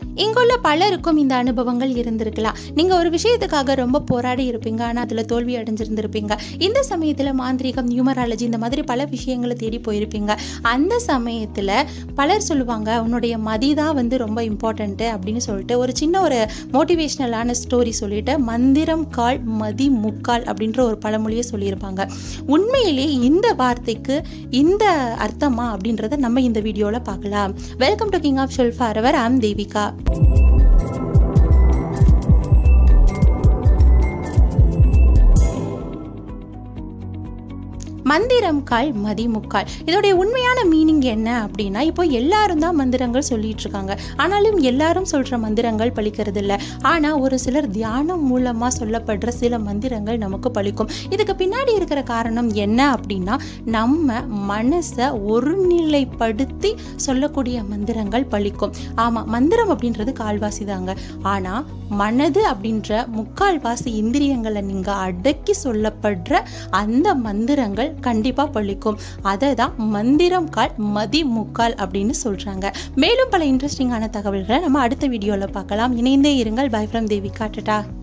இங்குள்ள பலருக்கும் இந்த அனுபவங்கள் இருந்திருக்கலாம் நீங்கள் ஒரு விஷயத்துக்காக ரொம்ப போராடி இருப்பீங்க ஆனால் அதில் தோல்வி அடைஞ்சிருந்திருப்பீங்க இந்த சமயத்தில் மாந்திரீகம் நியூமராலஜி இந்த மாதிரி பல விஷயங்களை தேடி போயிருப்பீங்க அந்த சமயத்தில் பலர் சொல்லுவாங்க உன்னுடைய மதி தான் வந்து ரொம்ப இம்பார்ட்டண்ட்டு அப்படின்னு சொல்லிட்டு ஒரு சின்ன ஒரு மோட்டிவேஷ்னலான ஸ்டோரி சொல்லிட்டு மந்திரம் கால் மதி முக்கால் அப்படின்ற ஒரு பழமொழியை சொல்லியிருப்பாங்க உண்மையிலே இந்த வார்த்தைக்கு இந்த அர்த்தமா அப்படின்றத நம்ம இந்த வீடியோவில் பார்க்கலாம் welcome to king of shell far I'm Devika மந்திரம் கால் மதி முக்கால் இதோடைய உண்மையான மீனிங் என்ன அப்படின்னா இப்போ எல்லாரும் தான் மந்திரங்கள் சொல்லிட்டு இருக்காங்க ஆனாலும் எல்லாரும் சொல்கிற மந்திரங்கள் பலிக்கிறது இல்லை ஆனால் ஒரு சிலர் தியானம் மூலமாக சொல்லப்படுற சில மந்திரங்கள் நமக்கு பலிக்கும் இதுக்கு பின்னாடி இருக்கிற காரணம் என்ன அப்படின்னா நம்ம மனசை ஒருநிலைப்படுத்தி சொல்லக்கூடிய மந்திரங்கள் பலிக்கும் ஆமாம் மந்திரம் அப்படின்றது கால்வாசி தாங்க ஆனால் மனது அப்படின்ற முக்கால்வாசி இந்திரியங்களை நீங்கள் அடக்கி சொல்லப்படுற அந்த மந்திரங்கள் கண்டிப்பாக பழிக்கும் அதை தான் மந்திரம் கால் மதி முக்கால் அப்படின்னு சொல்கிறாங்க மேலும் பல இன்ட்ரெஸ்டிங்கான தகவல்களை நம்ம அடுத்த வீடியோவில் பார்க்கலாம் இணைந்தே இருங்கள் பை ஃப்ரம் தேவிகா டட்டா